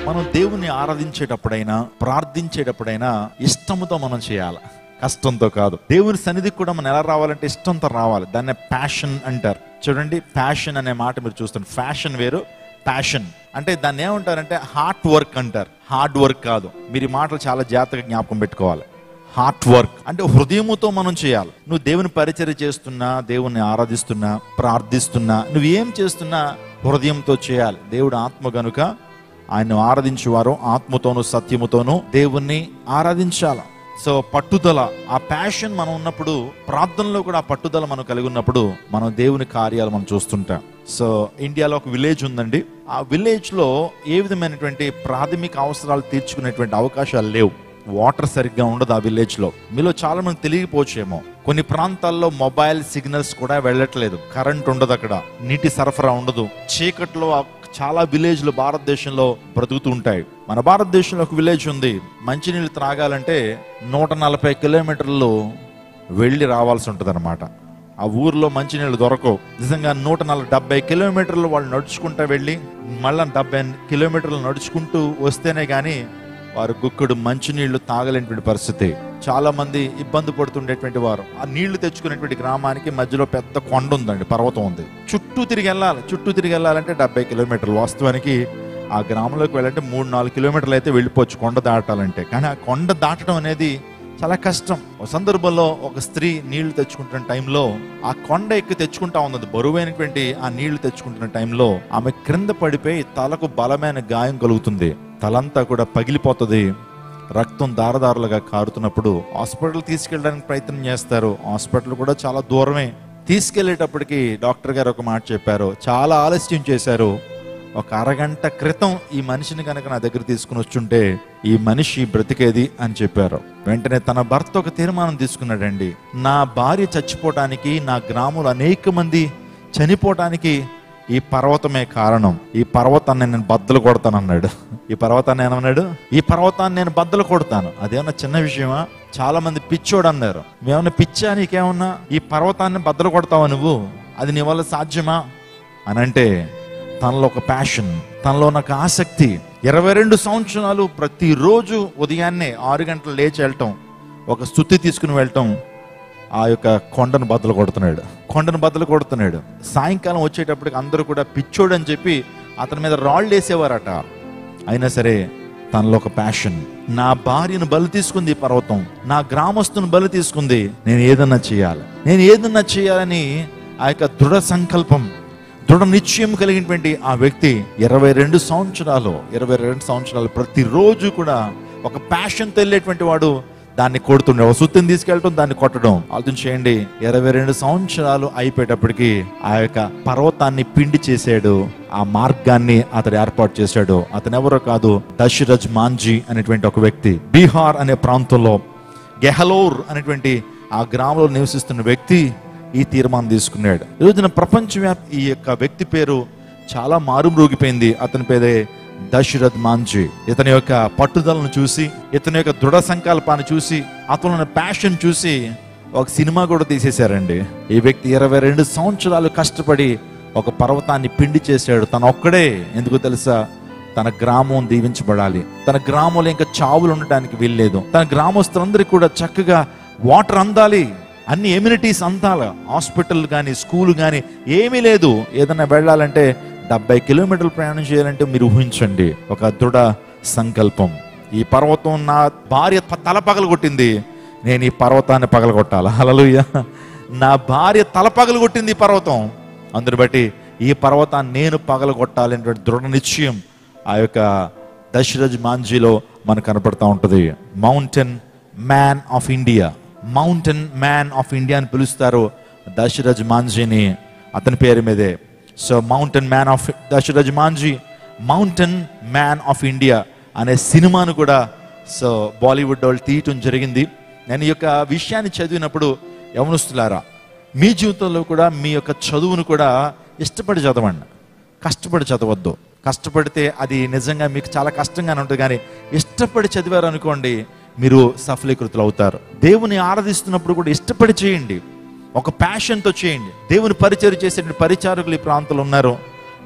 మనం దేవుణ్ణి ఆరాధించేటప్పుడైనా ప్రార్థించేటప్పుడైనా ఇష్టముతో మనం చేయాలి కష్టంతో కాదు దేవుని సన్నిధికి కూడా మనం ఎలా రావాలంటే ఇష్టంతో రావాలి దాన్నే ప్యాషన్ అంటారు చూడండి ప్యాషన్ అనే మాట మీరు చూస్తారు ఫ్యాషన్ వేరు ప్యాషన్ అంటే దాన్ని ఏమంటారంటే హార్ట్ వర్క్ అంటారు హార్డ్ వర్క్ కాదు మీరు ఈ మాటలు చాలా జాగ్రత్తగా జ్ఞాపకం పెట్టుకోవాలి హార్ట్ వర్క్ అంటే హృదయముతో మనం చేయాలి నువ్వు దేవుని పరిచర్య చేస్తున్నా దేవుని ఆరాధిస్తున్నా ప్రార్థిస్తున్నా నువ్వు ఏం చేస్తున్నా హృదయంతో చేయాలి దేవుడు ఆత్మ గనుక ఆయన ఆరాధించేవారు ఆత్మతోనూ సత్యముతోనూ దేవుణ్ణి ఆరాధించాల సో పట్టుదల ఆ ప్యాషన్ మనం ఉన్నప్పుడు ప్రార్థనలో కూడా ఆ పట్టుదల మనం కలిగి ఉన్నప్పుడు మనం దేవుని కార్యాలు మనం చూస్తుంటాం సో ఇండియాలో ఒక విలేజ్ ఉందండి ఆ విలేజ్ లో ఏ విధమైనటువంటి ప్రాథమిక అవసరాలు తీర్చుకునేటువంటి అవకాశాలు లేవు వాటర్ సరిగ్గా ఉండదు ఆ విలేజ్ లో మీలో చాలా మంది తెలియకపోవచ్చేమో కొన్ని ప్రాంతాల్లో మొబైల్ సిగ్నల్స్ కూడా వెళ్ళట్లేదు కరెంట్ ఉండదు అక్కడ నీటి సరఫరా ఉండదు చీకట్లో ఆ చాలా విలేజ్లు భారతదేశంలో బ్రతుకుతూ ఉంటాయి మన భారతదేశంలో ఒక విలేజ్ ఉంది మంచినీళ్ళు త్రాగాలంటే నూట నలభై కిలోమీటర్లు వెళ్ళి రావాల్సి ఉంటుంది ఆ ఊర్లో మంచినీళ్ళు దొరకవు నిజంగా నూట నలభై డెబ్బై కిలోమీటర్లు వాళ్ళు నడుచుకుంటూ వెళ్ళి మళ్ళా డెబ్బై కిలోమీటర్లు నడుచుకుంటూ వస్తేనే కానీ వారు గుక్కడు మంచినీళ్లు తాగలేనటువంటి పరిస్థితి చాలా మంది ఇబ్బంది పడుతుండేటువంటి వారు ఆ నీళ్లు తెచ్చుకునేటువంటి గ్రామానికి మధ్యలో పెద్ద కొండ ఉందండి పర్వతం ఉంది చుట్టూ తిరిగి వెళ్ళాలి చుట్టూ తిరిగి వెళ్ళాలంటే డెబ్బై కిలోమీటర్లు వాస్తవానికి ఆ గ్రామంలోకి వెళ్ళాలంటే మూడు నాలుగు కిలోమీటర్లు అయితే వెళ్ళిపోవచ్చు కొండ దాటాలంటే కానీ ఆ కొండ దాటడం అనేది చాలా కష్టం ఒక సందర్భంలో ఒక స్త్రీ నీళ్లు తెచ్చుకుంటున్న టైంలో ఆ కొండ ఎక్కి తెచ్చుకుంటా ఉన్నది బరువైనటువంటి ఆ నీళ్లు తెచ్చుకుంటున్న టైంలో ఆమె క్రింద పడిపోయి తలకు బలమైన గాయం కలుగుతుంది తలంతా కూడా పగిలిపోతుంది రక్తం దారదారులుగా కారుతున్నప్పుడు హాస్పిటల్ తీసుకెళ్ళడానికి ప్రయత్నం చేస్తారు హాస్పిటల్ కూడా చాలా దూరమే తీసుకెళ్లేటప్పటికి డాక్టర్ గారు ఒక మాట చెప్పారు చాలా ఆలస్యం చేశారు ఒక అరగంట క్రితం ఈ మనిషిని కనుక నా దగ్గర తీసుకుని వచ్చుంటే ఈ మనిషి బ్రతికేది అని చెప్పారు వెంటనే తన భర్త ఒక తీర్మానం తీసుకున్నాడండి నా భార్య చచ్చిపోవటానికి నా గ్రామంలో అనేక మంది చనిపోవటానికి ఈ పర్వతమే కారణం ఈ పర్వతాన్ని నేను బద్దలు కొడతానన్నాడు ఈ పర్వతాన్ని ఏమన్నాడు ఈ పర్వతాన్ని నేను బద్దలు కొడతాను అదేమన్నా చిన్న విషయమా చాలా మంది పిచ్చోడు అన్నారు మేమన్నా పిచ్చా నీకేమన్నా ఈ పర్వతాన్ని బద్దలు కొడతావా నువ్వు అది నీ వల్ల సాధ్యమా అని అంటే తనలో ఒక ప్యాషన్ తనలో ఒక ఆసక్తి ఇరవై రెండు సంవత్సరాలు ప్రతిరోజు ఉదయాన్నే ఆరు గంటలు లేచి వెళ్ళటం ఒక స్థుతి తీసుకుని వెళ్ళటం ఆ యొక్క కొండను బద్దలు కొడుతున్నాడు కొండను బద్దలు కొడుతున్నాడు సాయంకాలం వచ్చేటప్పటికి అందరూ కూడా పిచ్చోడు అని చెప్పి అతని మీద రాళ్ళు వేసేవారట అయినా సరే తనలో ఒక ప్యాషన్ నా భార్యను బలి తీసుకుంది ఈ పర్వతం నా గ్రామస్తుని బలి తీసుకుంది నేను ఏదన్నా చేయాలి నేను ఏదన్నా చేయాలని ఆ యొక్క దృఢ సంకల్పం దృఢ నిశ్చయం కలిగినటువంటి ఆ వ్యక్తి ఇరవై రెండు సంవత్సరాలు ఇరవై రెండు సంవత్సరాలు ప్రతిరోజు కూడా ఒక ప్యాషన్ తెలియటువంటి వాడు దాన్ని కొడుతుండే ఒక సుత్తిని తీసుకెళ్ళటం దాన్ని కొట్టడం ఆలోచన చేయండి ఇరవై రెండు సంవత్సరాలు అయిపోయేటప్పటికి ఆ యొక్క పర్వతాన్ని పిండి చేశాడు ఆ మార్గాన్ని అతడు ఏర్పాటు చేశాడు అతను ఎవరో కాదు దశరథ్ మాంజీ అనేటువంటి ఒక వ్యక్తి బీహార్ అనే ప్రాంతంలో గెహలోర్ అనేటువంటి ఆ గ్రామంలో నివసిస్తున్న వ్యక్తి ఈ తీర్మానం తీసుకున్నాడు ఈ రోజున ప్రపంచవ్యాప్త ఈ యొక్క వ్యక్తి పేరు చాలా మారుమ్రోగిపోయింది అతని పేరే దశరథ్ మాంజీ ఇతని యొక్క పట్టుదలను చూసి ఇతని యొక్క దృఢ సంకల్పాన్ని చూసి అతను ఉన్న ప్యాషన్ చూసి ఒక సినిమా కూడా తీసేశారండి ఈ వ్యక్తి ఇరవై రెండు సంవత్సరాలు కష్టపడి ఒక పర్వతాన్ని పిండి చేశాడు తను ఒక్కడే ఎందుకు తెలుసా తన గ్రామం దీవించబడాలి తన గ్రామంలో ఇంకా చావులు ఉండటానికి వీల్లేదు తన గ్రామస్తులందరికీ కూడా చక్కగా వాటర్ అందాలి అన్ని ఎమ్యూనిటీస్ అందాలి హాస్పిటల్ కానీ స్కూల్ కానీ ఏమీ లేదు ఏదైనా వెళ్ళాలంటే డెబ్బై కిలోమీటర్లు ప్రయాణం చేయాలంటే మీరు ఊహించండి ఒక దృఢ సంకల్పం ఈ పర్వతం నా భార్య ప- తల పగలగొట్టింది నేను ఈ పర్వతాన్ని పగలగొట్టాలి హల్లెలూయా నా భార్య తల పగలగొట్టింది ఈ పర్వతం అందుని బట్టి ఈ పర్వతాన్ని నేను పగలగొట్టాలి అనేటువంటి దృఢ నిశ్చయం ఆ యొక్క దశరథ్ మాంజీలో మనకు కనపడతా ఉంటుంది mountain man of India mountain man of India అని పిలుస్తారు దశరథ్ మాంజీని అతని పేరు మీదే so mountain man of Dashrath Manjhi mountain man of India అనే సినిమాను కూడా సో బాలీవుడ్ వాళ్ళు తీయటం జరిగింది నేను ఈ యొక్క విషయాన్ని చదివినప్పుడు యవనస్తులారా మీ జీవితంలో కూడా మీ యొక్క చదువును కూడా ఇష్టపడి చదవండి కష్టపడి చదవద్దు కష్టపడితే అది నిజంగా మీకు చాలా కష్టంగానే ఉంటుంది కానీ ఇష్టపడి చదివారు అనుకోండి మీరు సఫలీకృతులు అవుతారు దేవుని ఆరాధిస్తున్నప్పుడు కూడా ఇష్టపడి చేయండి ఒక ప్యాషన్తో చేయండి దేవుని పరిచయం చేసే పరిచారకులు ఈ ప్రాంతంలో ఉన్నారు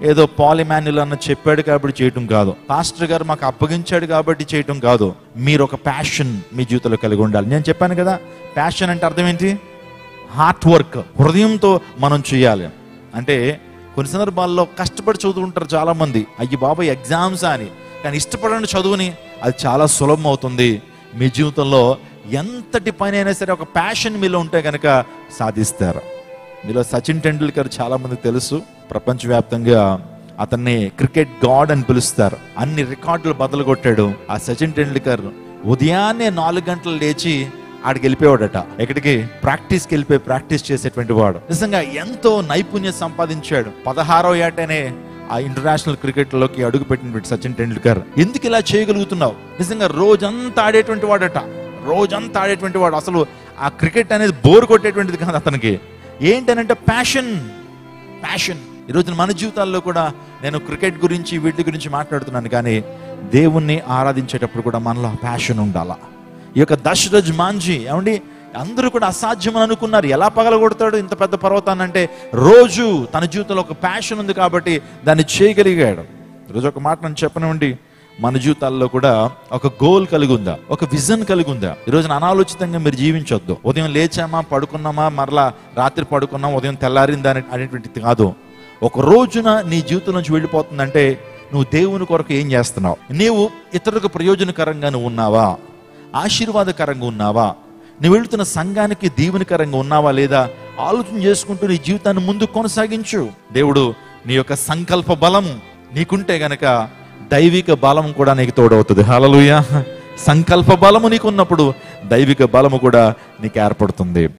ఏదో పాలిమాన్యుల్ అన్న చెప్పాడు కాబట్టి చేయటం కాదు పాస్టర్ గారు మాకు అప్పగించాడు కాబట్టి చేయటం కాదు మీరు ఒక ప్యాషన్ మీ జీవితంలో కలిగి ఉండాలి నేను చెప్పాను కదా ప్యాషన్ అంటే అర్థం ఏంటి హార్ట్ వర్క్ హృదయంతో మనం చేయాలి అంటే కొన్ని సందర్భాల్లో కష్టపడి చదువుకుంటారు చాలా మంది అయ్యి బాబాయ్ ఎగ్జామ్స్ అని కానీ ఇష్టపడని చదువుని అది చాలా సులభం అవుతుంది మీ జీవితంలో ఎంతటి పని అయినా సరే ఒక ప్యాషన్ మీలో ఉంటే కనుక సాధిస్తారు మీలో సచిన్ టెండూల్కర్ చాలా మందికి తెలుసు ప్రపంచవ్యాప్తంగా అతన్ని క్రికెట్ గాడ్ అని పిలుస్తారు అన్ని రికార్డులు బదులు కొట్టాడు ఆ సచిన్ టెండూల్కర్ ఉదయాన్నే నాలుగు గంటలు లేచి ఆడికి వెళ్ళిపోయాడట ఎక్కడికి ప్రాక్టీస్కి వెళ్ళిపోయి ప్రాక్టీస్ చేసేటువంటి వాడు నిజంగా ఎంతో నైపుణ్యం సంపాదించాడు పదహారో ఏటనే ఆ ఇంటర్నేషనల్ క్రికెట్ లోకి అడుగు పెట్టినటువంటి సచిన్ టెండూల్కర్ ఎందుకు ఇలా చేయగలుగుతున్నావు నిజంగా రోజంతా ఆడేటువంటి వాడట రోజంతా ఆడేటువంటి వాడు అసలు ఆ క్రికెట్ అనేది బోర్ కొట్టేటువంటిది కాదు అతనికి ఏంటనంటే ప్యాషన్ ప్యాషన్ ఈరోజు మన జీవితాల్లో కూడా నేను క్రికెట్ గురించి వీటి గురించి మాట్లాడుతున్నాను కానీ దేవుణ్ణి ఆరాధించేటప్పుడు కూడా మనలో ప్యాషన్ ఉండాలా ఈ యొక్క దశరథ్ మాంజీ ఏమండి అందరూ కూడా అసాధ్యం అని అనుకున్నారు ఎలా పగలగొడతాడు ఇంత పెద్ద పర్వతాన్ని అంటే రోజు తన జీవితంలో ఒక ప్యాషన్ ఉంది కాబట్టి దాన్ని చేయగలిగాడు ఈరోజు ఒక మాట నేను చెప్పనివ్వండి మన జీవితాల్లో కూడా ఒక గోల్ కలిగి ఉందా ఒక విజన్ కలిగి ఉందా ఈరోజు అనాలోచితంగా మీరు జీవించొద్దు ఉదయం లేచామా పడుకున్నామా మరలా రాత్రి పడుకున్నామా ఉదయం తెల్లారిందా అనే అనేటువంటిది కాదు ఒక రోజున నీ జీవితం నుంచి వెళ్ళిపోతుందంటే నువ్వు దేవుని కొరకు ఏం చేస్తున్నావు నీవు ఇతరులకు ప్రయోజనకరంగా నువ్వు ఉన్నావా ఆశీర్వాదకరంగా ఉన్నావా నువ్వు వెళుతున్న సంఘానికి దీవెనకరంగా ఉన్నావా లేదా ఆలోచన చేసుకుంటూ నీ జీవితాన్ని ముందు కొనసాగించు దేవుడు నీ యొక్క సంకల్ప బలము నీకుంటే గనక దైవిక బలం కూడా నీకు తోడవుతుంది హలలుయ సంకల్ప బలము నీకున్నప్పుడు దైవిక బలము కూడా నీకు ఏర్పడుతుంది